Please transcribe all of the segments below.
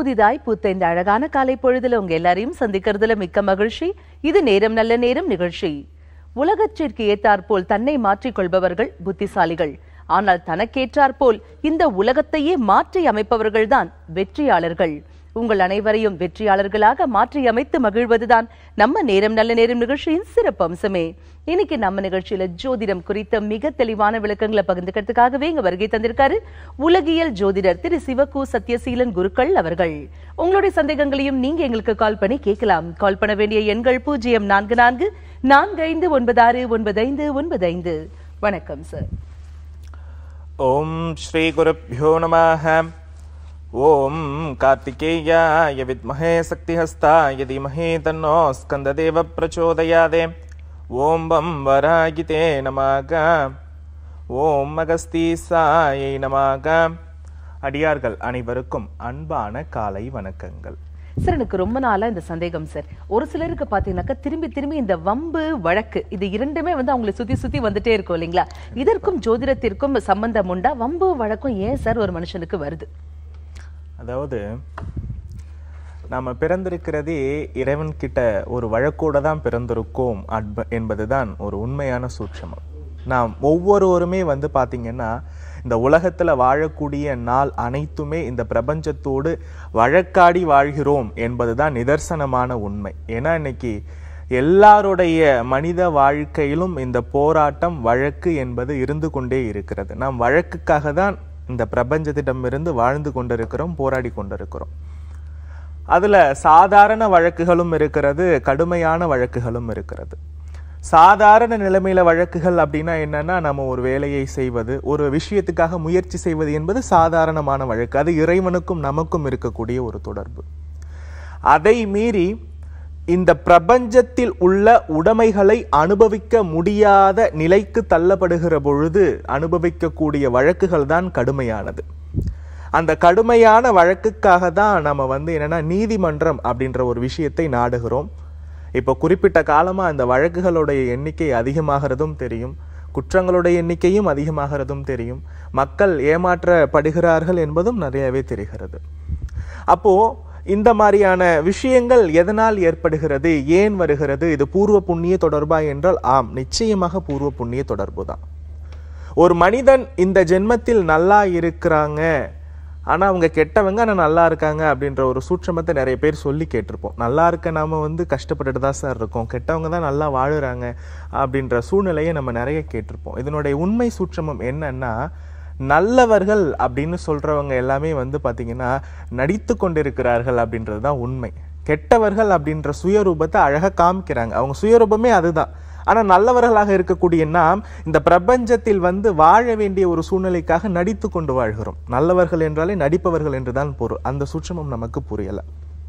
புதிதாய் பூத்த இந்த அழகான காலை பொழுதுல உங்க எல்லாரையும் சந்திக்கிறதுல மிக்க மகிழ்ச்சி இது நேரம் நல்ல நேரம் நிகழ்ச்சி உலகத்திற்கு ஏத்தாற்போல் தன்னை மாற்றிக் கொள்பவர்கள் புத்திசாலிகள் ஆனால் தனக்கேற்றாற்போல் இந்த உலகத்தையே மாற்றி அமைப்பவர்கள்தான் வெற்றியாளர்கள் உங்கள் அனைவரையும் வெற்றியாளர்களாக மாற்றி அமைத்து மகிழ்வதுதான் நம்ம நேரம் நல்ல நேரம் நிகழ்ச்சியின் சிறப்பு அம்சமே இன்னைக்கு நம்ம நிகழ்ச்சியில ஜோதிடம் குறித்த மிக தெளிவான விளக்கங்களை பகிர்ந்துக்கிறதுக்காகவே இங்க வருகை தந்திருக்காரு உலகியல் ஜோதிடர் திரு சிவகு சத்யசீலன் குருக்கள் அவர்கள் உங்களுடைய சந்தேகங்களையும் நீங்க எங்களுக்கு கால் பண்ணி கேட்கலாம் கால் பண்ண வேண்டிய எண்கள் பூஜ்ஜியம் நான்கு நான்கு நான்கு ஐந்து ஒன்பது ஆறு ஒன்பது ஐந்து ஒன்பது ஐந்து வணக்கம் சார் ॐ श्रीगुरुभ्यो नमः ॐ कार्तिकेयाय विद्महे शक्तिहस्ताय धीमहि तन्नो स्कन्ददेव प्रचोदयादे ॐ वं वरागिते नमः ஓம் அகஸ்தீசாயை நமாக அடியார்கள் அனைவருக்கும் அன்பான காலை வணக்கங்கள் சார் எனக்கு ரொம்ப நாளா இந்த சந்தேகம் சார் ஒரு சிலருக்கு பாத்தீங்கன்னாக்கா திரும்பி திரும்பி இந்த வம்பு வழக்கு இது இரண்டுமே வந்து அவங்களை சுத்தி சுத்தி வந்துட்டே இருக்கும் இல்லைங்களா இதற்கும் ஜோதிடத்திற்கும் சம்பந்தம் உண்டா வம்பு வழக்கும் ஏன் சார் ஒரு மனுஷனுக்கு வருது அதாவது நாம பிறந்திருக்கிறதே இறைவன் கிட்ட ஒரு வழக்கோட தான் பிறந்திருக்கோம் அன்ப என்பதுதான் ஒரு உண்மையான சூட்சமம் நாம் ஒவ்வொருவருமே வந்து பாத்தீங்கன்னா இந்த உலகத்துல வாழக்கூடிய நாள் அனைத்துமே இந்த பிரபஞ்சத்தோடு வழக்காடி வாழ்கிறோம் என்பதுதான் நிதர்சனமான உண்மை ஏன்னா இன்னைக்கு எல்லாருடைய மனித வாழ்க்கையிலும் இந்த போராட்டம் வழக்கு என்பது இருந்து கொண்டே இருக்கிறது நாம் வழக்குக்காக தான் இந்த பிரபஞ்சத்திடமிருந்து வாழ்ந்து கொண்டிருக்கிறோம் போராடி கொண்டிருக்கிறோம் அதுல சாதாரண வழக்குகளும் இருக்கிறது கடுமையான வழக்குகளும் இருக்கிறது சாதாரண நிலைமையில வழக்குகள் அப்படின்னா என்னன்னா நம்ம ஒரு வேலையை செய்வது ஒரு விஷயத்துக்காக முயற்சி செய்வது என்பது சாதாரணமான வழக்கு அது இறைவனுக்கும் நமக்கும் இருக்கக்கூடிய ஒரு தொடர்பு அதை மீறி இந்த பிரபஞ்சத்தில் உள்ள உடைமைகளை அனுபவிக்க முடியாத நிலைக்கு தள்ளப்படுகிற பொழுது அனுபவிக்கக்கூடிய வழக்குகள் தான் கடுமையானது அந்த கடுமையான வழக்குக்காக தான் நம்ம வந்து என்னன்னா நீதிமன்றம் அப்படின்ற ஒரு விஷயத்தை நாடுகிறோம் இப்போ குறிப்பிட்ட காலமா அந்த வழக்குகளுடைய எண்ணிக்கை அதிகமாகிறதும் தெரியும் குற்றங்களுடைய எண்ணிக்கையும் அதிகமாகிறதும் தெரியும் மக்கள் ஏமாற்றப்படுகிறார்கள் என்பதும் நிறையவே தெரிகிறது அப்போ இந்த மாதிரியான விஷயங்கள் எதனால் ஏற்படுகிறது ஏன் வருகிறது இது பூர்வ புண்ணிய தொடர்பா என்றால் ஆம் நிச்சயமாக பூர்வ புண்ணிய தொடர்பு தான் ஒரு மனிதன் இந்த ஜென்மத்தில் நல்லா இருக்கிறாங்க ஆனா அவங்க கெட்டவங்க ஆனா நல்லா இருக்காங்க அப்படின்ற ஒரு சூட்சமத்தை நிறைய பேர் சொல்லி கேட்டிருப்போம் நல்லா இருக்க நாம வந்து கஷ்டப்பட்டுட்டு தான் சார் இருக்கோம் கெட்டவங்க தான் நல்லா வாழுறாங்க அப்படின்ற சூழ்நிலையை நம்ம நிறைய கேட்டிருப்போம் இதனுடைய உண்மை சூட்சமம் என்னன்னா நல்லவர்கள் அப்படின்னு சொல்றவங்க எல்லாமே வந்து பாத்தீங்கன்னா நடித்து கொண்டிருக்கிறார்கள் அப்படின்றது தான் உண்மை கெட்டவர்கள் அப்படின்ற சுயரூபத்தை அழகா காமிக்கிறாங்க அவங்க சுயரூபமே அதுதான் ஆனா நல்லவர்களாக இருக்கக்கூடிய நாம் இந்த பிரபஞ்சத்தில் வந்து வாழ வேண்டிய ஒரு சூழ்நிலைக்காக நடித்து கொண்டு வாழ்கிறோம் நல்லவர்கள் என்றாலே நடிப்பவர்கள் என்றுதான் பொருள் அந்த சூட்சமம் நமக்கு புரியல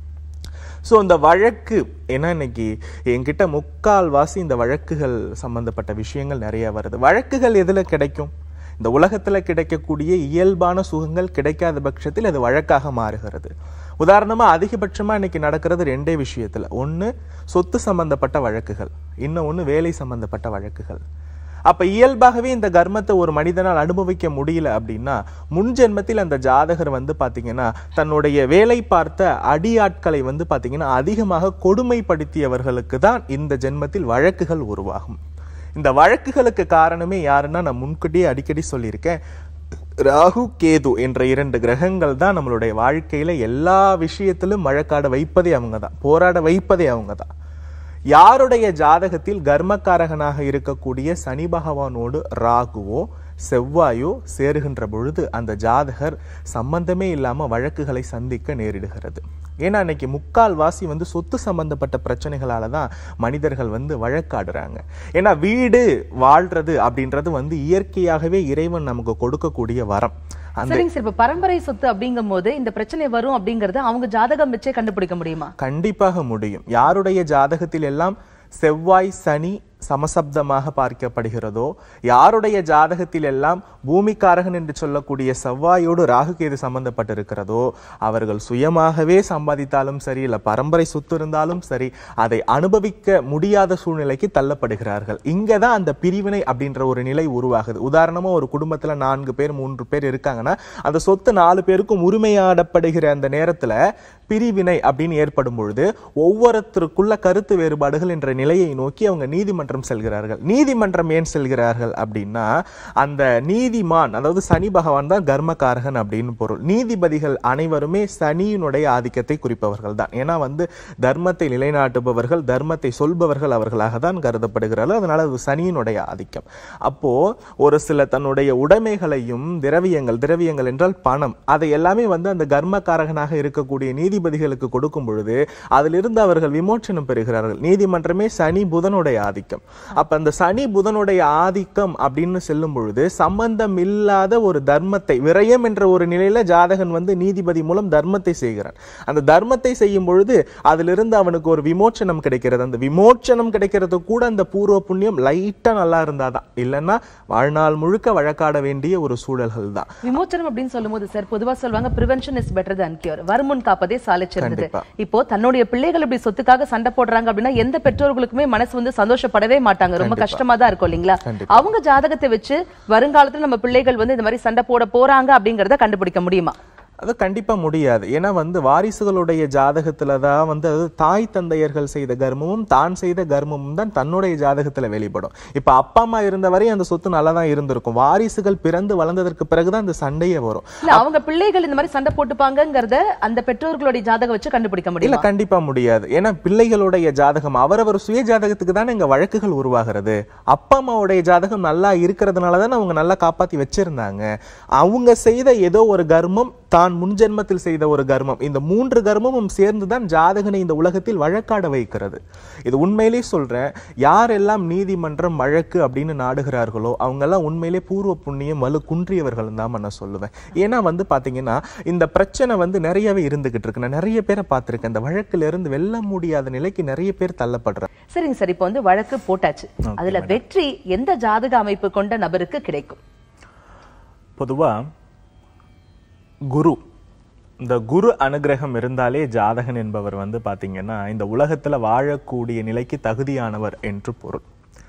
ஸோ இந்த வழக்கு ஏன்னா இன்னைக்கு என்கிட்ட முக்கால் வாசி இந்த வழக்குகள் சம்பந்தப்பட்ட விஷயங்கள் நிறைய வருது வழக்குகள் எதுல கிடைக்கும் இந்த உலகத்துல கிடைக்கக்கூடிய இயல்பான சுகங்கள் கிடைக்காத பட்சத்தில் அது வழக்காக மாறுகிறது உதாரணமா அதிகபட்சமா இன்னைக்கு நடக்கிறது ரெண்டே விஷயத்துல ஒண்ணு சொத்து சம்பந்தப்பட்ட வழக்குகள் இன்னும் ஒண்ணு வேலை சம்பந்தப்பட்ட வழக்குகள் அப்ப இயல்பாகவே இந்த கர்மத்தை ஒரு மனிதனால் அனுபவிக்க முடியல அப்படின்னா முன் ஜென்மத்தில் அந்த ஜாதகர் வந்து பாத்தீங்கன்னா தன்னுடைய வேலை பார்த்த அடியாட்களை வந்து பாத்தீங்கன்னா அதிகமாக கொடுமைப்படுத்தியவர்களுக்கு தான் இந்த ஜென்மத்தில் வழக்குகள் உருவாகும் இந்த வழக்குகளுக்கு காரணமே யாருன்னா நான் முன்கூட்டியே அடிக்கடி சொல்லியிருக்கேன் ராகு கேது என்ற இரண்டு கிரகங்கள் தான் நம்மளுடைய வாழ்க்கையில எல்லா விஷயத்திலும் வழக்காட வைப்பதே அவங்க தான் போராட வைப்பதே அவங்க தான் யாருடைய ஜாதகத்தில் கர்மக்காரகனாக இருக்கக்கூடிய சனி பகவானோடு ராகுவோ செவ்வாயோ சேருகின்ற பொழுது அந்த ஜாதகர் சம்பந்தமே இல்லாம வழக்குகளை சந்திக்க நேரிடுகிறது ஏன்னா இன்னைக்கு முக்கால் வாசி வந்து சொத்து சம்பந்தப்பட்ட பிரச்சனைகளால தான் மனிதர்கள் வந்து வழக்காடுறாங்க ஏன்னா வீடு வாழ்றது அப்படின்றது வந்து இயற்கையாகவே இறைவன் நமக்கு கொடுக்கக்கூடிய வரம் அந்த சரிங்க சார் இப்ப பரம்பரை சொத்து அப்படிங்கும் போது இந்த பிரச்சனை வரும் அப்படிங்கறத அவங்க ஜாதகம் வச்சே கண்டுபிடிக்க முடியுமா கண்டிப்பாக முடியும் யாருடைய ஜாதகத்தில் எல்லாம் செவ்வாய் சனி சமசப்தமாக பார்க்கப்படுகிறதோ யாருடைய ஜாதகத்தில் எல்லாம் பூமிக்காரகன் என்று சொல்லக்கூடிய செவ்வாயோடு ராகுகேது சம்பந்தப்பட்டிருக்கிறதோ அவர்கள் சுயமாகவே சம்பாதித்தாலும் சரி இல்ல பரம்பரை சொத்து இருந்தாலும் சரி அதை அனுபவிக்க முடியாத சூழ்நிலைக்கு தள்ளப்படுகிறார்கள் இங்கதான் அந்த பிரிவினை அப்படின்ற ஒரு நிலை உருவாகுது உதாரணமா ஒரு குடும்பத்துல நான்கு பேர் மூன்று பேர் இருக்காங்கன்னா அந்த சொத்து நாலு பேருக்கும் உரிமையாடப்படுகிற அந்த நேரத்துல பிரிவினை அப்படின்னு ஏற்படும் பொழுது ஒவ்வொருத்தருக்குள்ள கருத்து வேறுபாடுகள் என்ற நிலையை நோக்கி அவங்க நீதிமன்றம் செல்கிறார்கள் நீதிமன்றம் ஏன் செல்கிறார்கள் அப்படின்னா அந்த நீதிமான் அதாவது சனி பகவான் தான் கர்மகாரகன் அப்படின்னு பொருள் நீதிபதிகள் அனைவருமே சனியினுடைய ஆதிக்கத்தை குறிப்பவர்கள் தான் ஏன்னா வந்து தர்மத்தை நிலைநாட்டுபவர்கள் தர்மத்தை சொல்பவர்கள் அவர்களாக தான் கருதப்படுகிறார்கள் அதனால அது சனியினுடைய ஆதிக்கம் அப்போ ஒரு சில தன்னுடைய உடைமைகளையும் திரவியங்கள் திரவியங்கள் என்றால் பணம் அதை எல்லாமே வந்து அந்த கர்மகாரகனாக இருக்கக்கூடிய நீதிபதிகளுக்கு கொடுக்கும் பொழுது அதிலிருந்து அவர்கள் விமோச்சனம் பெறுகிறார்கள் நீதிமன்றமே சனி புதனுடைய ஆதிக்கம் அப்ப அந்த சனி புதனுடைய ஆதிக்கம் அப்படின்னு செல்லும் பொழுது சம்பந்தம் இல்லாத ஒரு தர்மத்தை விரயம் என்ற ஒரு நிலையில ஜாதகன் வந்து நீதிபதி மூலம் தர்மத்தை செய்கிறான் அந்த தர்மத்தை செய்யும் பொழுது அதிலிருந்து அவனுக்கு ஒரு விமோச்சனம் கிடைக்கிறது அந்த விமோச்சனம் கிடைக்கிறது கூட அந்த பூர்வ புண்ணியம் லைட்டா நல்லா இருந்தாதான் இல்லைன்னா வாழ்நாள் முழுக்க வழக்காட வேண்டிய ஒரு சூழல்கள் தான் விமோச்சனம் அப்படின்னு சொல்லும்போது சார் பொதுவா சொல்லுவாங்க prevention is better than cure வருமுன் காப்பதே சாலிச்சிருந்தது கண்டிப்பா. இப்போ தன்னுடைய பிள்ளைகள் இப்படி சொத்துக்காக சண்டை போடுறாங்க அப்படின்னா எந்த பெற்றோர்களுக்குமே மனசு வந்து சந்தோஷப்படவே மாட்டாங்க ரொம்ப கஷ்டமா தான் இருக்கும் இல்லைங்களா அவங்க ஜாதகத்தை வச்சு வருங்காலத்துல நம்ம பிள்ளைகள் வந்து இந்த மாதிரி சண்டை போட போறாங்க அப்படிங்கறத கண்டுபிடிக்க முடியுமா அது கண்டிப்பா முடியாது ஏன்னா வந்து வாரிசுகளுடைய ஜாதகத்துல தான் வந்து அது தாய் தந்தையர்கள் செய்த கர்மமும் தான் செய்த கர்மமும் தான் தன்னுடைய ஜாதகத்துல வெளிப்படும் இப்ப அப்பா அம்மா இருந்த வரை அந்த சொத்து நல்லா தான் இருந்திருக்கும் வாரிசுகள் பிறந்து வளர்ந்ததற்கு பிறகுதான் அந்த சண்டையே வரும் இல்ல அவங்க பிள்ளைகள் இந்த மாதிரி சண்டை போட்டுப்பாங்கங்கறத அந்த பெற்றோர்களுடைய ஜாதகம் வச்சு கண்டுபிடிக்க இல்ல முடியுமா கண்டிப்பா முடியாது ஏன்னா பிள்ளைகளுடைய ஜாதகம் அவரவர் சுய ஜாதகத்துக்கு தானே இங்க வழக்குகள் உருவாகிறது அப்பா அம்மாவுடைய ஜாதகம் நல்லா இருக்கிறதுனால தானே அவங்க நல்லா காப்பாத்தி வச்சிருந்தாங்க அவங்க செய்த ஏதோ ஒரு கர்மம் தான் முன்ஜென்மத்தில் செய்த ஒரு கர்மம் இந்த மூன்று கர்மமும் சேர்ந்துதான் ஜாதகனை இந்த உலகத்தில் வழக்காட வைக்கிறது இது உண்மையிலே சொல்றேன் யாரெல்லாம் நீதிமன்றம் வழக்கு அப்படின்னு நாடுகிறார்களோ அவங்க எல்லாம் உண்மையிலே பூர்வ புண்ணியம் வலு குன்றியவர்கள் தான் நான் சொல்லுவேன் ஏன்னா வந்து பாத்தீங்கன்னா இந்த பிரச்சனை வந்து நிறையவே இருந்துகிட்டு இருக்கு நான் நிறைய பேரை பார்த்திருக்கேன் இந்த வழக்குல இருந்து வெல்ல முடியாத நிலைக்கு நிறைய பேர் தள்ளப்படுறாங்க சரிங்க சார் இப்போ வந்து வழக்கு போட்டாச்சு அதுல வெற்றி எந்த ஜாதக அமைப்பு கொண்ட நபருக்கு கிடைக்கும் பொதுவா குரு இந்த குரு அனுகிரகம் இருந்தாலே ஜாதகன் என்பவர் வந்து பாத்தீங்கன்னா இந்த உலகத்துல வாழக்கூடிய நிலைக்கு தகுதியானவர் என்று பொருள்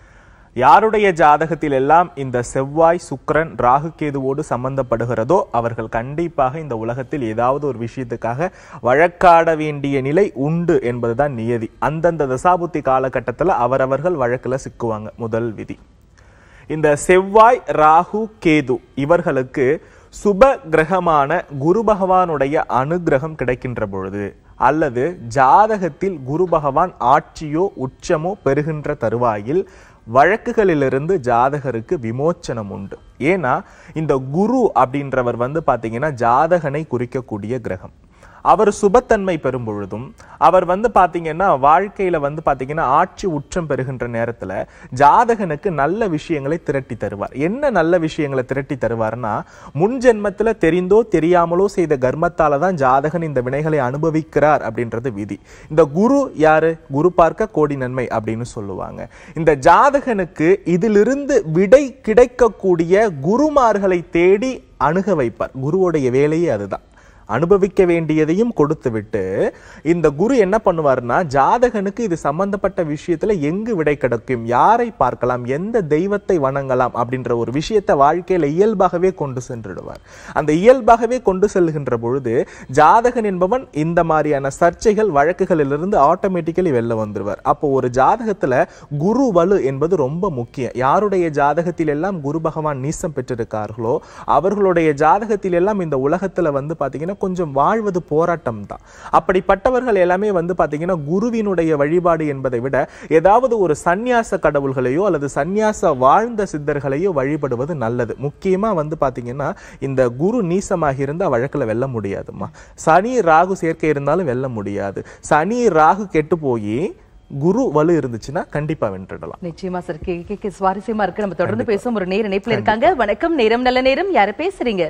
யாருடைய ஜாதகத்தில் எல்லாம் இந்த செவ்வாய் சுக்கிரன் ராகு கேதுவோடு சம்பந்தப்படுகிறதோ அவர்கள் கண்டிப்பாக இந்த உலகத்தில் ஏதாவது ஒரு விஷயத்துக்காக வழக்காட வேண்டிய நிலை உண்டு என்பதுதான் நியதி அந்தந்த தசாபுத்தி காலகட்டத்துல அவரவர்கள் வழக்குல சிக்குவாங்க முதல் விதி இந்த செவ்வாய் ராகு கேது இவர்களுக்கு சுப கிரகமான குரு பகவானுடைய அனுகிரகம் கிடைக்கின்ற பொழுது அல்லது ஜாதகத்தில் குரு பகவான் ஆட்சியோ உச்சமோ பெறுகின்ற தருவாயில் வழக்குகளிலிருந்து ஜாதகருக்கு விமோச்சனம் உண்டு ஏன்னா இந்த குரு அப்படின்றவர் வந்து பாத்தீங்கன்னா ஜாதகனை குறிக்கக்கூடிய கிரகம் அவர் சுபத்தன்மை பெறும் பொழுதும் அவர் வந்து பாத்தீங்கன்னா வாழ்க்கையில வந்து பாத்தீங்கன்னா ஆட்சி உச்சம் பெறுகின்ற நேரத்துல ஜாதகனுக்கு நல்ல விஷயங்களை திரட்டி தருவார் என்ன நல்ல விஷயங்களை திரட்டி தருவார்னா முன் ஜென்மத்துல தெரிந்தோ தெரியாமலோ செய்த கர்மத்தால தான் ஜாதகன் இந்த வினைகளை அனுபவிக்கிறார் அப்படின்றது விதி இந்த குரு யாரு குரு பார்க்க கோடி நன்மை அப்படின்னு சொல்லுவாங்க இந்த ஜாதகனுக்கு இதிலிருந்து விடை கிடைக்கக்கூடிய குருமார்களை தேடி அணுக வைப்பார் குருவுடைய வேலையே அதுதான் அனுபவிக்க வேண்டியதையும் கொடுத்து விட்டு இந்த குரு என்ன பண்ணுவார்னா ஜாதகனுக்கு இது சம்பந்தப்பட்ட விஷயத்துல எங்கு விடை கிடைக்கும் யாரை பார்க்கலாம் எந்த தெய்வத்தை வணங்கலாம் அப்படின்ற ஒரு விஷயத்தை வாழ்க்கையில இயல்பாகவே கொண்டு சென்றுடுவார் அந்த இயல்பாகவே கொண்டு செல்கின்ற பொழுது ஜாதகன் என்பவன் இந்த மாதிரியான சர்ச்சைகள் வழக்குகளிலிருந்து ஆட்டோமேட்டிக்கலி வெளில வந்துருவார் அப்போ ஒரு ஜாதகத்துல குரு வலு என்பது ரொம்ப முக்கியம் யாருடைய ஜாதகத்தில் எல்லாம் குரு பகவான் நீசம் பெற்றிருக்கார்களோ அவர்களுடைய ஜாதகத்தில் எல்லாம் இந்த உலகத்துல வந்து பாத்தீங்கன்னா கொஞ்சம் வாழ்வது போராட்டம் தான் அப்படிப்பட்டவர்கள் எல்லாமே வந்து பாத்தீங்கன்னா குருவினுடைய வழிபாடு என்பதை விட ஏதாவது ஒரு சந்நியாச கடவுள்களையோ அல்லது சந்நியாச வாழ்ந்த சித்தர்களையோ வழிபடுவது நல்லது முக்கியமா வந்து பாத்தீங்கன்னா இந்த குரு நீசமாக இருந்தா வழக்குல வெல்ல முடியாதும்மா சனி ராகு சேர்க்கை இருந்தாலும் வெல்ல முடியாது சனி ராகு கெட்டு போய் குரு வலு இருந்துச்சுன்னா கண்டிப்பா வென்றுடலாம் நிச்சயமா சார் கே கே- கே சுவாரஸ்யமா இருக்கு நம்ம தொடர்ந்து பேசும் ஒரு நேர இணைப்புல இருக்காங்க வணக்கம் நேரம் நல்ல நேரம் யாரு பேசுறீங்க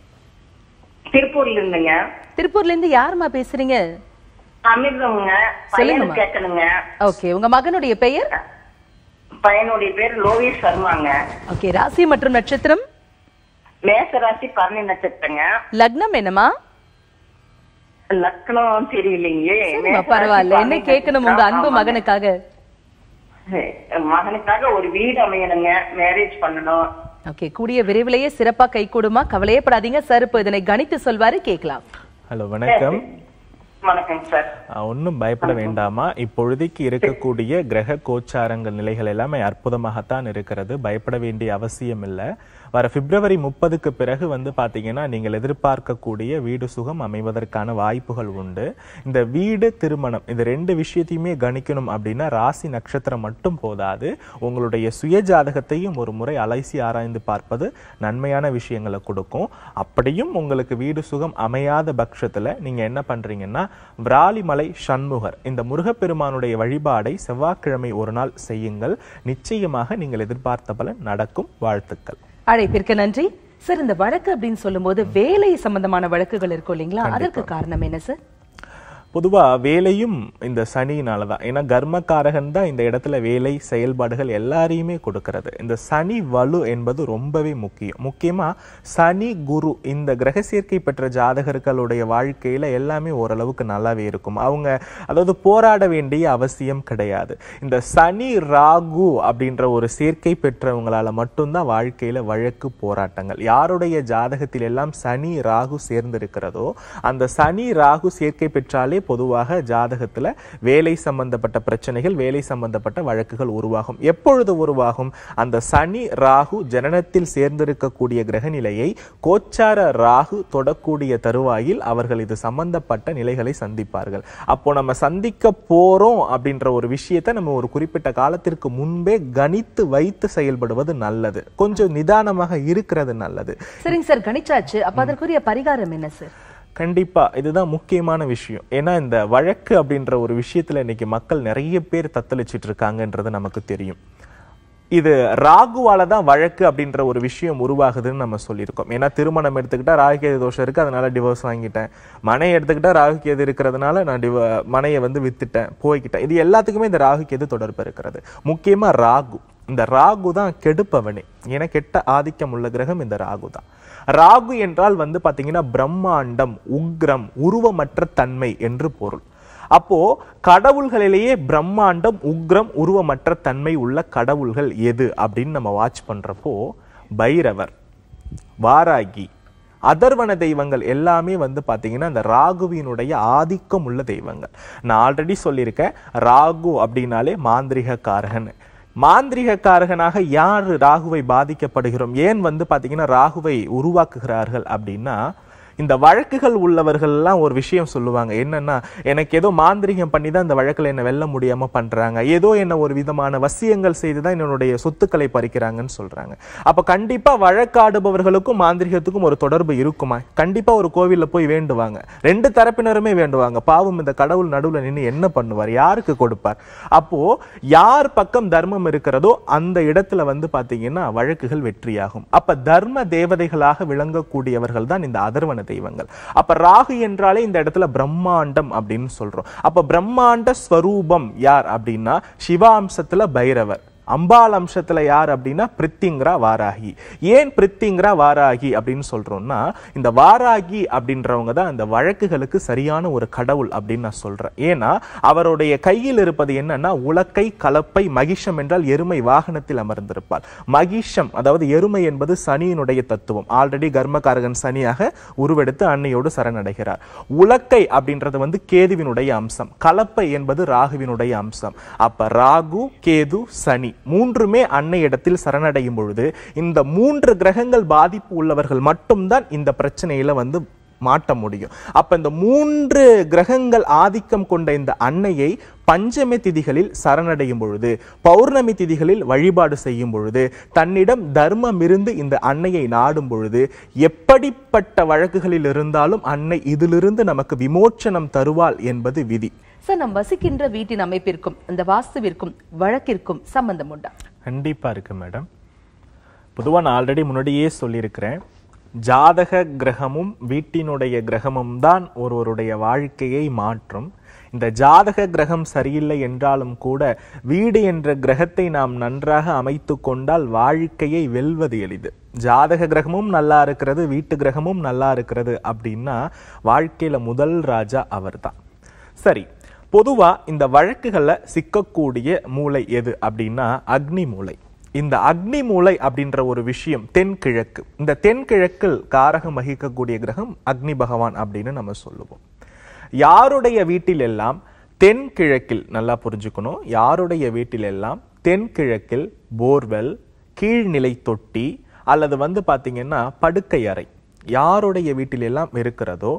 திருப்பூர்ல இருந்துங்க திருப்பூர்ல இருந்து யாருமா பேசுறீங்க அமிர்தம்ங்க சொல்லுங்கம்மா. பையனுக்கு கேட்கணுங்க ஓகே உங்க மகனுடைய பெயர் பையனுடைய பேர் லோகேஷ் சர்மாங்க ஓகே ராசி மற்றும் நட்சத்திரம் மேசராசி பரணி நட்சத்திரங்க லக்னம் என்னமா லக்னம் தெரியலைங்க சரிம்மா, பரவாயில்ல என்ன கேட்கணும் உங்க அன்பு மகனுக்காக மகனுக்காக ஒரு வீடு அமையணுங்க மேரேஜ் பண்ணணும் ஓகே கூடிய விரைவிலேயே சிறப்பா கை கூடுமா கவலையே படாதீங்க சார் இப்போ இதனை கணித்து சொல்வாரு கேட்கலாம் ஹலோ வணக்கம் வணக்கங்க சார் ஒன்றும் பயப்பட வேண்டாமா இப்பொழுதைக்கு இருக்கக்கூடிய கிரக கோச்சாரங்கள் நிலைகள் எல்லாமே அற்புதமாகத்தான் இருக்கிறது பயப்பட வேண்டிய அவசியம் இல்லை வர பிப்ரவரி முப்பதுக்கு பிறகு வந்து பாத்தீங்கன்னா நீங்கள் எதிர்பார்க்கக்கூடிய வீடு சுகம் அமைவதற்கான வாய்ப்புகள் உண்டு இந்த வீடு திருமணம் இந்த ரெண்டு விஷயத்தையுமே கணிக்கணும் அப்படின்னா ராசி நட்சத்திரம் மட்டும் போதாது உங்களுடைய சுய ஜாதகத்தையும் ஒரு முறை அலைசி ஆராய்ந்து பார்ப்பது நன்மையான விஷயங்களை கொடுக்கும் அப்படியும் உங்களுக்கு வீடு சுகம் அமையாத பட்சத்துல நீங்க என்ன பண்றீங்கன்னா விராலிமலை சண்முகர் இந்த முருகப்பெருமானுடைய வழிபாடை செவ்வாய்க்கிழமை ஒரு நாள் செய்யுங்கள் நிச்சயமாக நீங்கள் எதிர்பார்த்த பலன் நடக்கும் வாழ்த்துக்கள் அழைப்பிற்கு நன்றி சார் இந்த வழக்கு அப்படின்னு சொல்லும்போது வேலை சம்பந்தமான வழக்குகள் இருக்கும் இல்லைங்களா அதற்கு காரணம் என்ன சார் பொதுவா வேலையும் இந்த சனியினால தான் ஏன்னா கர்மக்காரகன் தான் இந்த இடத்துல வேலை செயல்பாடுகள் எல்லாரையுமே கொடுக்கிறது இந்த சனி வலு என்பது ரொம்பவே முக்கியம் முக்கியமா சனி குரு இந்த கிரக சேர்க்கை பெற்ற ஜாதகர்களுடைய வாழ்க்கையில எல்லாமே ஓரளவுக்கு நல்லாவே இருக்கும் அவங்க அதாவது போராட வேண்டிய அவசியம் கிடையாது இந்த சனி ராகு அப்படின்ற ஒரு சேர்க்கை பெற்றவங்களால மட்டும்தான் வாழ்க்கையில வழக்கு போராட்டங்கள் யாருடைய ஜாதகத்தில் எல்லாம் சனி ராகு சேர்ந்திருக்கிறதோ அந்த சனி ராகு சேர்க்கை பெற்றாலே பொதுவாக ஜாதகத்துல வேலை சம்பந்தப்பட்ட பிரச்சனைகள் வேலை சம்பந்தப்பட்ட வழக்குகள் உருவாகும் எப்பொழுது உருவாகும் அந்த சனி ராகு ஜனனத்தில் சேர்ந்திருக்கக்கூடிய கிரகநிலையை கோச்சார ராகு தொடக்கூடிய தருவாயில் அவர்கள் இது சம்பந்தப்பட்ட நிலைகளை சந்திப்பார்கள் அப்போ நம்ம சந்திக்க போறோம் அப்படின்ற ஒரு விஷயத்தை நம்ம ஒரு குறிப்பிட்ட காலத்திற்கு முன்பே கணித்து வைத்து செயல்படுவது நல்லது கொஞ்சம் நிதானமாக இருக்கிறது நல்லது சரிங்க சார் கணிச்சாச்சு அப்ப அதற்குரிய பரிகாரம் என்ன சார் கண்டிப்பா இதுதான் முக்கியமான விஷயம் ஏன்னா இந்த வழக்கு அப்படின்ற ஒரு விஷயத்துல இன்னைக்கு மக்கள் நிறைய பேர் தத்தளிச்சிட்டு இருக்காங்கன்றது நமக்கு தெரியும் இது ராகுவால தான் வழக்கு அப்படின்ற ஒரு விஷயம் உருவாகுதுன்னு நம்ம சொல்லியிருக்கோம் ஏன்னா திருமணம் எடுத்துக்கிட்டா ராகுகேது தோஷம் இருக்கு அதனால டிவோர்ஸ் வாங்கிட்டேன் மனை எடுத்துக்கிட்டா ராகுகேது இருக்கிறதுனால நான் டிவ மனையை வந்து வித்துட்டேன் போய்கிட்டேன் இது எல்லாத்துக்குமே இந்த ராகுகேது தொடர்பு இருக்கிறது முக்கியமா ராகு இந்த ராகு தான் கெடுப்பவனே ஏன்னா கெட்ட ஆதிக்கம் உள்ள கிரகம் இந்த ராகு தான் ராகு என்றால் வந்து பாத்தீங்கன்னா பிரம்மாண்டம் உக்ரம் உருவமற்ற தன்மை என்று பொருள் அப்போ கடவுள்களிலேயே பிரம்மாண்டம் உக்ரம் உருவமற்ற தன்மை உள்ள கடவுள்கள் எது அப்படின்னு நம்ம வாட்ச் பண்றப்போ பைரவர் வாராகி அதர்வன தெய்வங்கள் எல்லாமே வந்து பாத்தீங்கன்னா இந்த ராகுவினுடைய ஆதிக்கம் உள்ள தெய்வங்கள் நான் ஆல்ரெடி சொல்லியிருக்கேன் ராகு அப்படின்னாலே மாந்திரிக காரகன் மாந்திரிகக்காரகனாக யார் ராகுவை பாதிக்கப்படுகிறோம் ஏன் வந்து பாத்தீங்கன்னா ராகுவை உருவாக்குகிறார்கள் அப்படின்னா இந்த வழக்குகள் உள்ளவர்கள் எல்லாம் ஒரு விஷயம் சொல்லுவாங்க என்னன்னா எனக்கு ஏதோ மாந்திரிகம் பண்ணி தான் இந்த வழக்குல என்ன வெல்ல முடியாம பண்றாங்க ஏதோ என்ன ஒரு விதமான வசியங்கள் செய்து தான் என்னுடைய சொத்துக்களை பறிக்கிறாங்கன்னு சொல்றாங்க அப்ப கண்டிப்பா வழக்காடுபவர்களுக்கும் மாந்திரிகத்துக்கும் ஒரு தொடர்பு இருக்குமா கண்டிப்பா ஒரு கோவில்ல போய் வேண்டுவாங்க ரெண்டு தரப்பினருமே வேண்டுவாங்க பாவம் இந்த கடவுள் நடுவுல நின்னு என்ன பண்ணுவார் யாருக்கு கொடுப்பார் அப்போ யார் பக்கம் தர்மம் இருக்கிறதோ அந்த இடத்துல வந்து பாத்தீங்கன்னா வழக்குகள் வெற்றியாகும் அப்ப தர்ம தேவதைகளாக விளங்கக்கூடியவர்கள் தான் இந்த அதர்வன தெய்வங்கள் அப்ப ராகு என்றாலே இந்த இடத்துல பிரம்மாண்டம் அப்படின்னு சொல்றோம் அப்ப பிரம்மாண்ட ஸ்வரூபம் யார் அப்படின்னா சிவாம்சத்துல பைரவர் அம்பாள் அம்சத்துல யார் அப்படின்னா பிரித்திங்ரா வாராகி ஏன் பிரித்திங்ரா வாராகி அப்படின்னு சொல்றோம்னா இந்த வாராகி அப்படின்றவங்க தான் இந்த வழக்குகளுக்கு சரியான ஒரு கடவுள் அப்படின்னு நான் சொல்றேன் ஏன்னா அவருடைய கையில் இருப்பது என்னன்னா உலக்கை கலப்பை மகிஷம் என்றால் எருமை வாகனத்தில் அமர்ந்திருப்பார் மகிஷம் அதாவது எருமை என்பது சனியினுடைய தத்துவம் ஆல்ரெடி கர்மகாரகன் சனியாக உருவெடுத்து அன்னையோடு சரணடைகிறார் உலக்கை அப்படின்றது வந்து கேதுவினுடைய அம்சம் கலப்பை என்பது ராகுவினுடைய அம்சம் அப்ப ராகு கேது சனி மூன்றுமே அன்னை இடத்தில் சரணடையும் பொழுது இந்த மூன்று கிரகங்கள் பாதிப்பு உள்ளவர்கள் மட்டும்தான் இந்த பிரச்சனையில வந்து மாட்ட முடியும் அப்ப இந்த மூன்று கிரகங்கள் ஆதிக்கம் கொண்ட இந்த அன்னையை பஞ்சமி திதிகளில் சரணடையும் பொழுது பௌர்ணமி திதிகளில் வழிபாடு செய்யும் பொழுது தன்னிடம் தர்மம் இருந்து இந்த அன்னையை நாடும் பொழுது எப்படிப்பட்ட வழக்குகளில் இருந்தாலும் அன்னை இதிலிருந்து நமக்கு விமோச்சனம் தருவாள் என்பது விதி சார் நாம் வசிக்கின்ற வீட்டின் அமைப்பிற்கும் இந்த வாஸ்துவிற்கும் வழக்கிற்கும் சம்பந்தம் உண்டா கண்டிப்பா இருக்கு மேடம் பொதுவா நான் ஆல்ரெடி முன்னாடியே சொல்லியிருக்கிறேன் ஜாதக கிரகமும் வீட்டினுடைய கிரகமும் தான் ஒருவருடைய வாழ்க்கையை மாற்றும் இந்த ஜாதக கிரகம் சரியில்லை என்றாலும் கூட வீடு என்ற கிரகத்தை நாம் நன்றாக அமைத்து கொண்டால் வாழ்க்கையை வெல்வது எளிது ஜாதக கிரகமும் நல்லா இருக்கிறது வீட்டு கிரகமும் நல்லா இருக்கிறது அப்படின்னா வாழ்க்கையில முதல் ராஜா அவர்தான் சரி பொதுவா இந்த வழக்குகள்ல சிக்கக்கூடிய மூளை எது அப்படின்னா அக்னி மூளை இந்த அக்னி மூலை அப்படின்ற ஒரு விஷயம் தென்கிழக்கு இந்த தென்கிழக்கில் காரகம் வகிக்கக்கூடிய கிரகம் அக்னி பகவான் அப்படின்னு நம்ம சொல்லுவோம் யாருடைய வீட்டில் எல்லாம் தென்கிழக்கில் நல்லா புரிஞ்சுக்கணும் யாருடைய வீட்டில் எல்லாம் தென்கிழக்கில் போர்வெல் கீழ்நிலை தொட்டி அல்லது வந்து பாத்தீங்கன்னா படுக்கை அறை யாருடைய வீட்டில் எல்லாம் இருக்கிறதோ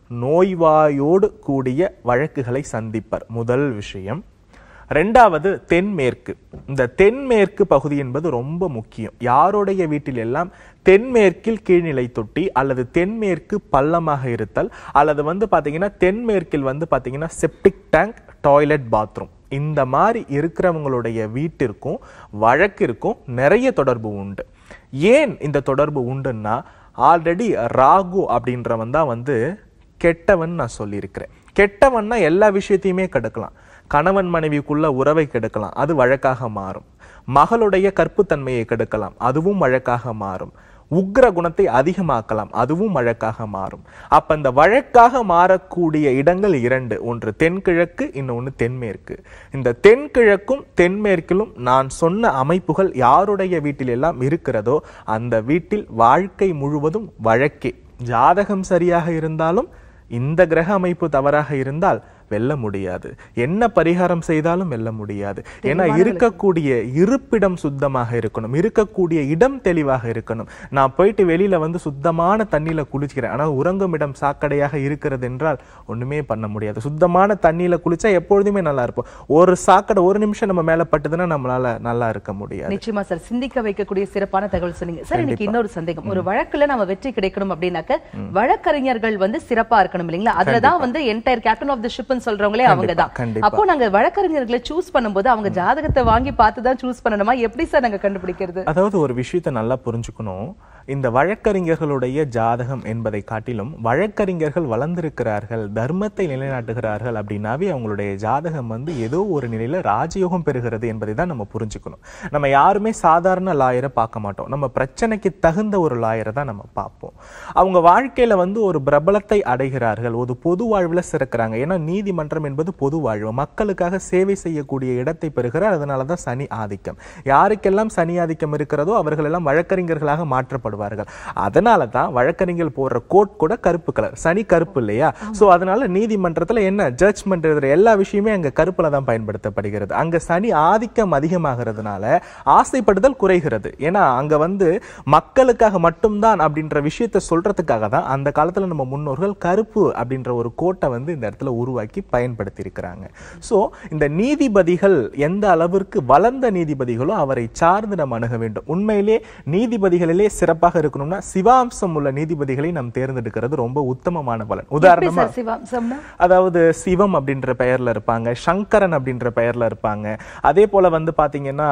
நோய்வாயோடு கூடிய வழக்குகளை சந்திப்பர் முதல் விஷயம் ரெண்டாவது தென்மேற்கு இந்த தென்மேற்கு பகுதி என்பது ரொம்ப முக்கியம் யாருடைய வீட்டில் எல்லாம் தென்மேற்கில் கீழ்நிலை தொட்டி அல்லது தென்மேற்கு பள்ளமாக இருத்தல் அல்லது வந்து பாத்தீங்கன்னா தென்மேற்கில் வந்து பாத்தீங்கன்னா செப்டிக் டேங்க் டாய்லெட் பாத்ரூம் இந்த மாதிரி இருக்கிறவங்களுடைய வீட்டிற்கும் வழக்கிற்கும் நிறைய தொடர்பு உண்டு ஏன் இந்த தொடர்பு உண்டுன்னா ஆல்ரெடி ராகு அப்படின்றவன் தான் வந்து கெட்டவன் நான் சொல்லியிருக்கிறேன் கெட்டவன்னா எல்லா விஷயத்தையுமே கெடுக்கலாம் கணவன் மனைவிக்குள்ள உறவை கெடுக்கலாம் அது வழக்காக மாறும் மகளுடைய கற்புத்தன்மையை கெடுக்கலாம் அதுவும் வழக்காக மாறும் உக்ர குணத்தை அதிகமாக்கலாம் அதுவும் வழக்காக மாறும் அப்ப இந்த வழக்காக மாறக்கூடிய இடங்கள் இரண்டு ஒன்று தென்கிழக்கு இன்னொன்று தென்மேற்கு இந்த தென்கிழக்கும் தென்மேற்கிலும் நான் சொன்ன அமைப்புகள் யாருடைய வீட்டில் எல்லாம் இருக்கிறதோ அந்த வீட்டில் வாழ்க்கை முழுவதும் வழக்கே ஜாதகம் சரியாக இருந்தாலும் இந்த கிரக அமைப்பு தவறாக இருந்தால் வெல்ல முடியாது என்ன பரிகாரம் செய்தாலும் வெல்ல முடியாது ஏன்னா இருக்கக்கூடிய இருப்பிடம் சுத்தமாக இருக்கணும் இருக்கக்கூடிய இடம் தெளிவாக இருக்கணும் நான் போயிட்டு வெளியில வந்து சுத்தமான தண்ணியில குளிக்கிறேன் ஆனா உறங்கும் இடம் சாக்கடையாக இருக்கிறது என்றால் ஒண்ணுமே பண்ண முடியாது சுத்தமான தண்ணியில குளிச்சா எப்பொழுதுமே நல்லா இருப்போம் ஒரு சாக்கடை ஒரு நிமிஷம் நம்ம மேல பட்டுதுன்னா நம்மளால நல்லா இருக்க முடியாது நிச்சயமா சார் சிந்திக்க வைக்கக்கூடிய சிறப்பான தகவல் சொன்னீங்க சார் எனக்கு இன்னொரு சந்தேகம் ஒரு வழக்குல நம்ம வெற்றி கிடைக்கணும் அப்படின்னாக்க வழக்கறிஞர்கள் வந்து சிறப்பா இருக்கணும் இல்லைங்களா அதுலதான் வந்து என்டையர் கேப்டன் ஆஃப் தி ஷிப்னு சொல்றவங்களே அவங்க தான் கண்டிப்பா. அப்போ நாங்க வழக்கறிஞர்களை சூஸ் பண்ணும்போது அவங்க ஜாதகத்தை வாங்கி பார்த்து தான் சூஸ் பண்ணணுமா எப்படி சார் நாங்க கண்டுபிடிக்கிறது அதாவது ஒரு விஷயத்தை நல்லா புரிஞ்சுக்கணும் இந்த வழக்கறிஞர்களுடைய ஜாதகம் என்பதை காட்டிலும் வழக்கறிஞர்கள் வளர்ந்திருக்கிறார்கள் தர்மத்தை நிலைநாட்டுகிறார்கள் அப்படின்னாவே அவங்களுடைய ஜாதகம் வந்து ஏதோ ஒரு நிலையில ராஜயோகம் பெறுகிறது என்பதை தான் நம்ம புரிஞ்சுக்கணும் நம்ம யாருமே சாதாரண லாயரை பார்க்க மாட்டோம் நம்ம பிரச்சனைக்கு தகுந்த ஒரு லாயரை தான் நம்ம பார்ப்போம் அவங்க வாழ்க்கையில வந்து ஒரு பிரபலத்தை அடைகிறார்கள் ஒரு பொது வாழ்வுல சிறக்கிறாங்க ஏன்னா நீதிமன்றம் என்பது பொது வாழ்வு மக்களுக்காக சேவை செய்யக்கூடிய இடத்தை பெறுகிறார் அதனால தான் சனி ஆதிக்கம் யாருக்கெல்லாம் சனி ஆதிக்கம் இருக்கிறதோ அவர்கள் எல்லாம் வழக்கறிஞர்களாக மாற்றப்படுவார்கள் அதனால தான் வழக்கறிஞர்கள் போடுற கோட் கூட கருப்பு கலர் சனி கருப்பு இல்லையா சோ அதனால நீதிமன்றத்துல என்ன ஜட்ஜ்மெண்ட் எழுதுற எல்லா விஷயமே அங்க கருப்புல தான் பயன்படுத்தப்படுகிறது அங்க சனி ஆதிக்கம் அதிகமாகிறதுனால ஆசைப்படுதல் குறைகிறது ஏன்னா அங்க வந்து மக்களுக்காக மட்டும்தான் அப்படின்ற விஷயத்தை சொல்றதுக்காக தான் அந்த காலத்துல நம்ம முன்னோர்கள் கருப்பு அப்படின்ற ஒரு கோட்டை வந்து இந்த இடத்துல உருவாக்கி பயன்படுத்தி இருக்கிறாங்க சோ இந்த நீதிபதிகள் எந்த அளவிற்கு வளர்ந்த நீதிபதிகளோ அவரை சார்ந்து நம்ம அணுக வேண்டும் உண்மையிலே நீதிபதிகளிலே சிறப்பாக இருக்கணும்னா சிவாம்சம் உள்ள நீதிபதிகளை நாம் தேர்ந்தெடுக்கிறது ரொம்ப உத்தமமான பலன் எப்படி உதாரணமா சார் சிவாம்சம்னா அதாவது சிவம் அப்படின்ற பெயர்ல இருப்பாங்க சங்கரன் அப்படின்ற பெயர்ல இருப்பாங்க அதே போல வந்து பாத்தீங்கன்னா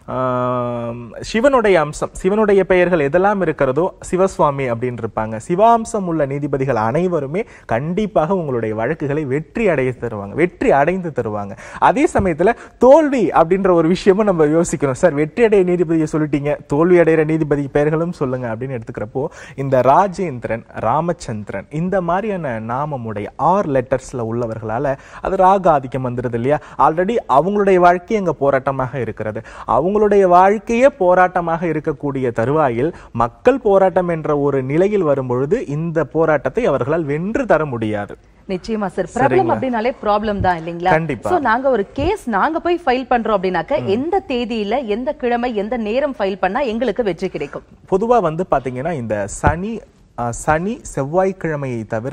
ஆம், சிவனுடைய அம்சம் சிவனுடைய பெயர்கள் எதெல்லாம் இருக்கிறதோ சிவசுவாமி அப்படின்னு இருப்பாங்க சிவாம்சம் உள்ள நீதிபதிகள் அனைவருமே கண்டிப்பாக உங்களுடைய வழக்குகளை வெற்றி அடைய தருவாங்க வெற்றி அடைந்து தருவாங்க அதே சமயத்துல தோல்வி அப்படின்ற ஒரு விஷயமும் நம்ம யோசிக்கணும் சார் வெற்றி அடைய நீதிபதியை சொல்லிட்டீங்க தோல்வி அடைகிற நீதிபதி பெயர்களும் சொல்லுங்க அப்படின்னு எடுத்துக்கிறப்போ இந்த ராஜேந்திரன் ராமச்சந்திரன் இந்த மாதிரியான நாமமுடைய ஆர் லெட்டர்ஸ்ல உள்ளவர்களால அது ராக ஆதிக்கம் வந்துருது இல்லையா ஆல்ரெடி அவங்களுடைய வாழ்க்கை அங்க போராட்டமாக இருக்கிறது அவங்களுடைய வாழ்க்கையே போராட்டமாக இருக்கக்கூடிய தருவாயில் மக்கள் போராட்டம் என்ற ஒரு நிலையில் வரும் பொழுது இந்த போராட்டத்தை அவர்களால் வென்று தர முடியாது நிச்சயமா சார் ப்ராப்ளம் அப்படின்னாலே ப்ராப்ளம் தான் இல்லைங்களா கண்டிப்பா. சோ நாங்க ஒரு கேஸ் நாங்க போய் ஃபைல் பண்றோம் அப்படின்னாக்க எந்த தேதியில எந்த கிழமை எந்த நேரம் ஃபைல் பண்ணா எங்களுக்கு வெற்றி கிடைக்கும் பொதுவா வந்து பாத்தீங்கன்னா இந்த சனி அஹ், சனி செவ்வாய்க்கிழமையை தவிர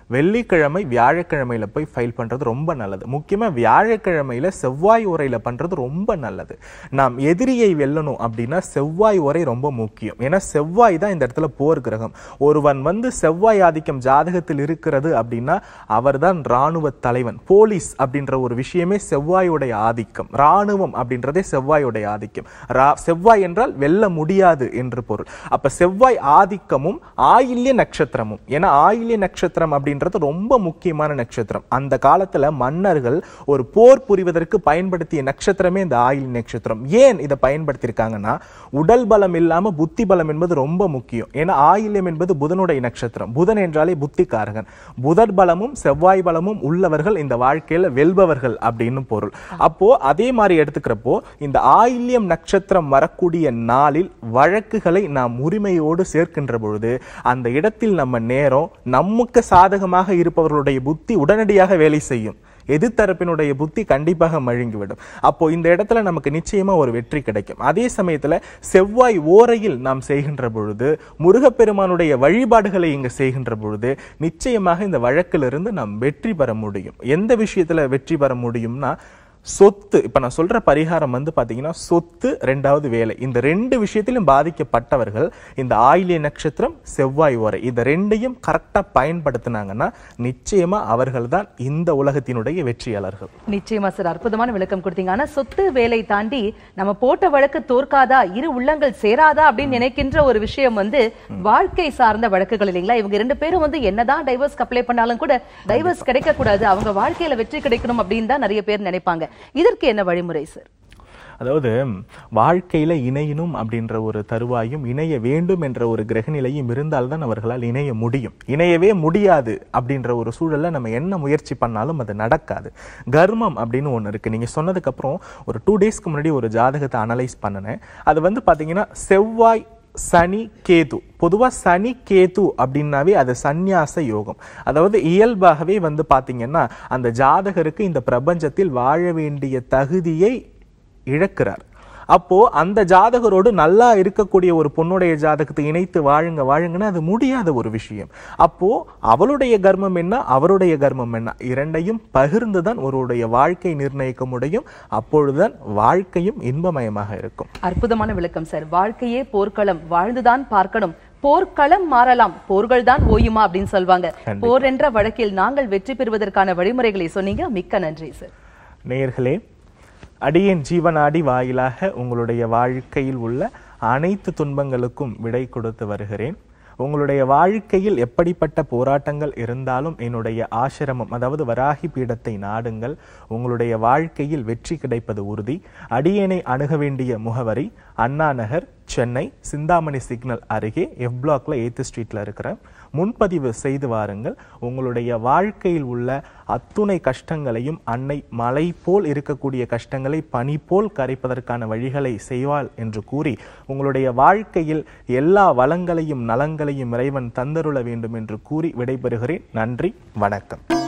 வெள்ளிக்கிழமை வியாழக்கிழமையில போய் ஃபைல் பண்றது ரொம்ப நல்லது முக்கியமா வியாழக்கிழமையில செவ்வாய் உரையில பண்றது ரொம்ப நல்லது நாம் எதிரியை வெல்லணும் அப்படின்னா செவ்வாய் உரை ரொம்ப முக்கியம் ஏன்னா செவ்வாய் தான் இந்த இடத்துல போர் கிரகம் ஒருவன் வந்து செவ்வாய் ஆதிக்கம் ஜாதகத்தில் இருக்கிறது அப்படின்னா அவர்தான் ராணுவ தலைவன் போலீஸ் அப்படின்ற ஒரு விஷயமே செவ்வாயுடைய ஆதிக்கம் ராணுவம் அப்படின்றதே செவ்வாயுடைய ஆதிக்கம் ரா- செவ்வாய் என்றால் வெல்ல முடியாது என்று பொருள் அப்ப செவ்வாய் ஆதிக்கமும் ஆயில்ய நட்சத்திரமும் ஏன்னா ஆயில்ய நட்சத்திரம் அப்படின்றது ரொம்ப முக்கியமான நட்சத்திரம் அந்த காலத்துல மன்னர்கள் ஒரு போர் புரிவதற்கு பயன்படுத்திய நட்சத்திரமே இந்த ஆயில் நட்சத்திரம் ஏன் இதை பயன்படுத்தியிருக்காங்கன்னா உடல் பலம் இல்லாம புத்தி பலம் என்பது ரொம்ப முக்கியம் ஏன்னா ஆயில்யம் என்பது புதனுடைய நட்சத்திரம் புதன் என்றாலே புத்திகாரகன் புதர் பலமும் செவ்வாய் பலமும் உள்ளவர்கள் இந்த வாழ்க்கையில வெல்பவர்கள் அப்படின்னு பொருள் அப்போ அதே மாதிரி எடுத்துக்கிறப்போ இந்த ஆயில்யம் நட்சத்திரம் வரக்கூடிய நாளில் வழக்குகளை நாம் உரிமையோடு சேர்க்கின்ற பொழுது அந்த இடத்தில் நம்ம நேரம் நமக்கு சாதகமாக இருப்பவர்களுடைய புத்தி உடனடியாக வேலை செய்யும் எதிர்த்தரப்பினுடைய புத்தி கண்டிப்பாக மழுங்கிவிடும் அப்போ இந்த இடத்துல நமக்கு நிச்சயமா ஒரு வெற்றி கிடைக்கும் அதே சமயத்துல செவ்வாய் ஓரையில் நாம் செய்கின்ற பொழுது முருகப்பெருமானுடைய வழிபாடுகளை இங்க செய்கின்ற பொழுது நிச்சயமாக இந்த வழக்கிலிருந்து நாம் வெற்றி பெற முடியும் எந்த விஷயத்துல வெற்றி பெற முடியும்னா சொத்து இப்ப நான் சொல்ற பரிகாரம் வந்து பாத்தீங்கன்னா சொத்து ரெண்டாவது வேலை இந்த ரெண்டு விஷயத்திலும் பாதிக்கப்பட்டவர்கள் இந்த ஆயிலிய நட்சத்திரம் செவ்வாய் ஓரை இந்த ரெண்டையும் கரெக்டா பயன்படுத்தினாங்கன்னா நிச்சயமா அவர்கள் தான் இந்த உலகத்தினுடைய வெற்றியாளர்கள் நிச்சயமா சார் அற்புதமான விளக்கம் கொடுத்தீங்க ஆனா சொத்து வேலை தாண்டி நம்ம போட்ட வழக்கு தோற்காதா இரு உள்ளங்கள் சேராதா அப்படின்னு நினைக்கின்ற ஒரு விஷயம் வந்து வாழ்க்கை சார்ந்த வழக்குகள் இல்லைங்களா இவங்க ரெண்டு பேரும் வந்து என்னதான் டைவர்ஸ் அப்ளை பண்ணாலும் கூட டைவர்ஸ் கிடைக்க கூடாது அவங்க வாழ்க்கையில வெற்றி கிடைக்கணும் அப்படின்னு தான் நிறைய பேர் நினைப்பாங்க இதற்கு என்ன வழிமுறை சார் அதாவது வாழ்க்கையில இணையணும் அப்படின்ற ஒரு தருவாயும் இணைய வேண்டும் என்ற ஒரு கிரகநிலையும் இருந்தால்தான் அவர்களால் இணைய முடியும் இணையவே முடியாது அப்படின்ற ஒரு சூழல்ல நம்ம என்ன முயற்சி பண்ணாலும் அது நடக்காது கர்மம் அப்படின்னு ஒண்ணு இருக்கு நீங்க சொன்னதுக்கு அப்புறம் ஒரு டூ டேஸ்க்கு முன்னாடி ஒரு ஜாதகத்தை அனலைஸ் பண்ணினேன் அது வந்து பாத்தீங்கன்னா செவ்வாய் சனி கேது பொதுவா சனி கேது அப்படின்னாவே அது சந்நியாச யோகம் அதாவது இயல்பாகவே வந்து பாத்தீங்கன்னா அந்த ஜாதகருக்கு இந்த பிரபஞ்சத்தில் வாழ வேண்டிய தகுதியை இழக்கிறார் அப்போ அந்த ஜாதகரோடு நல்லா இருக்கக்கூடிய ஒரு பொண்ணுடைய ஜாதகத்தை இணைத்து வாழுங்க வாழுங்கன்னா அது முடியாத ஒரு விஷயம் அப்போ அவளுடைய கர்மம் என்ன அவருடைய கர்மம் என்ன இரண்டையும் பகிர்ந்து தான் ஒருவருடைய வாழ்க்கை நிர்ணயிக்க முடியும் அப்பொழுதுதான் வாழ்க்கையும் இன்பமயமாக இருக்கும் அற்புதமான விளக்கம் சார் வாழ்க்கையே போர்க்களம் வாழ்ந்துதான் பார்க்கணும் போர்க்களம் மாறலாம் போர்கள் தான் ஓயுமா அப்படின்னு சொல்வாங்க போர் என்ற வழக்கில் நாங்கள் வெற்றி பெறுவதற்கான வழிமுறைகளை சொன்னீங்க மிக்க நன்றி சார் நேயர்களே அடியேன் ஜீவனாடி வாயிலாக உங்களுடைய வாழ்க்கையில் உள்ள அனைத்து துன்பங்களுக்கும் விடை கொடுத்து வருகிறேன் உங்களுடைய வாழ்க்கையில் எப்படிப்பட்ட போராட்டங்கள் இருந்தாலும் என்னுடைய ஆசிரமம் அதாவது வராகி பீடத்தை நாடுங்கள் உங்களுடைய வாழ்க்கையில் வெற்றி கிடைப்பது உறுதி அடியேனை அணுக வேண்டிய முகவரி அண்ணா நகர் சென்னை சிந்தாமணி சிக்னல் அருகே எஃப் பிளாக்ல எய்த் ஸ்ட்ரீட்ல இருக்கிற முன்பதிவு செய்து வாருங்கள் உங்களுடைய வாழ்க்கையில் உள்ள அத்துணை கஷ்டங்களையும் அன்னை மலை போல் இருக்கக்கூடிய கஷ்டங்களை பனி போல் கரைப்பதற்கான வழிகளை செய்வாள் என்று கூறி உங்களுடைய வாழ்க்கையில் எல்லா வளங்களையும் நலங்களையும் இறைவன் தந்தருள வேண்டும் என்று கூறி விடைபெறுகிறேன் நன்றி வணக்கம்